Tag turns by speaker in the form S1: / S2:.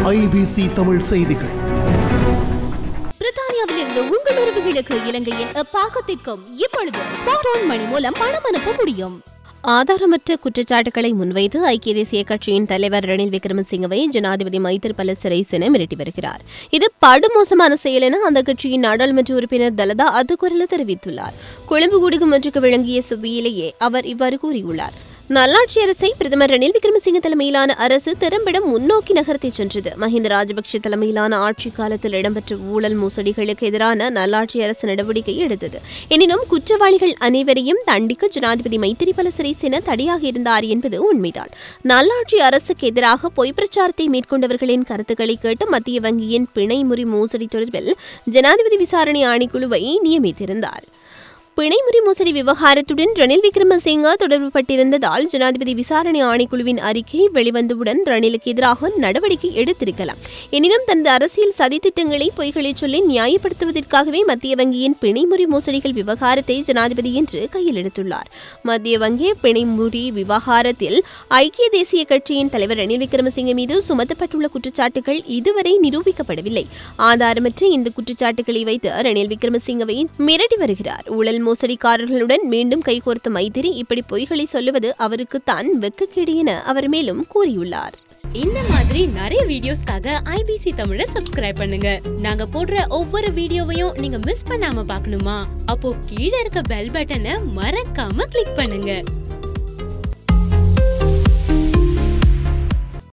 S1: IBC Tamil செய்திகள்
S2: பிரித்தானியாவில் இருந்து உங்கள் உறவுகளுக்கு இலங்கையின் எப்பாகத்திற்கும் இப்பொழுது ஸ்மார்ட் போன் மணி மூலம் பணம் அனுப்ப முடியும் ஆதாரமற்ற குற்றச்சாட்டுகளை முன்வைத்து ஐக்கிய தேசிய கட்சியின் தலைவர் ரணில் விக்ரமசிங்கவை ஜனாதிபதி மைத்திரிபால சிறைசேன மிரட்டி வருகிறார் இது படுமோசமான செயல் என அந்த கட்சியின் நாடாளுமன்ற உறுப்பினர் தலதா அதுகுரல தெரிவித்துள்ளார் கொழும்பு குடிகும் ஒன்றுக்கு விளங்கிய சுவியிலேயே அவர் இவ்வாறு கூறியுள்ளார் நல்லாட்சி அரசை பிரதமர் ரணில் விக்ரமசிங்க தலைமையிலான அரசு திறம்பட முன்னோக்கி நகர்த்திச் சென்றது மஹிந்த ராஜபக்ஷ தலைமையிலான ஆட்சி காலத்தில் இடம்பெற்ற ஊழல் மோசடிகளுக்கு எதிரான நல்லாட்சி அரசு நடவடிக்கை எடுத்தது எனினும் குற்றவாளிகள் அனைவரையும் தண்டிக்க ஜனாதிபதி மைத்திரிபால சிறிசேன தடையாக இருந்தார் என்பது உண்மைதான் நல்லாட்சி அரசுக்கு எதிராக பொய் பிரச்சாரத்தை மேற்கொண்டவர்களின் கருத்துக்களை கேட்டு மத்திய வங்கியின் பிணைமுறி மோசடி தொடர்பில் ஜனாதிபதி விசாரணை ஆணைக்குழுவை நியமித்திருந்தார் பிணைமுறி மோசடி விவகாரத்துடன் ரணில் விக்ரமசிங்க தொடர்புபட்டிருந்ததால் ஜனாதிபதி விசாரணை ஆணைக்குழுவின் அறிக்கை வெளிவந்தவுடன் ரணிலுக்கு எதிராக நடவடிக்கை எடுத்திருக்கலாம் எனினும் தனது அரசியல் சதித்திட்டங்களை பொய்களை சொல்லி நியாயப்படுத்துவதற்காகவே மத்திய வங்கியின் பிணைமுறி மோசடிகள் விவகாரத்தை ஜனாதிபதி இன்று கையில் எடுத்துள்ளார் மத்திய வங்கி பிணைமுறி விவகாரத்தில் ஐக்கிய தேசிய கட்சியின் தலைவர் ரணில் விக்ரமசிங்க மீது சுமத்தப்பட்டுள்ள குற்றச்சாட்டுகள் இதுவரை நிரூபிக்கப்படவில்லை ஆதாரமற்ற இந்த குற்றச்சாட்டுகளை வைத்து ரணில் விக்ரமசிங்கவை மிரட்டி வருகிறார் ஊழல் மோசடிக்காரர்களுடன் மீண்டும் கைகோர்த்த மைத்திரி இப்படி பொய்களை சொல்லுவது அவருக்கு தான் வெக்கக்கேடு என அவர் மேலும் கூறியுள்ளார்
S3: இந்த மாதிரி நிறைய வீடியோஸ்க்காக ஐபிசி தமிழை சப்ஸ்கிரைப் பண்ணுங்க நாங்க போடுற ஒவ்வொரு வீடியோவையும் நீங்க மிஸ் பண்ணாம பார்க்கணுமா அப்போ கீழே இருக்க பெல் பட்டனை மறக்காம கிளிக் பண்ணுங்க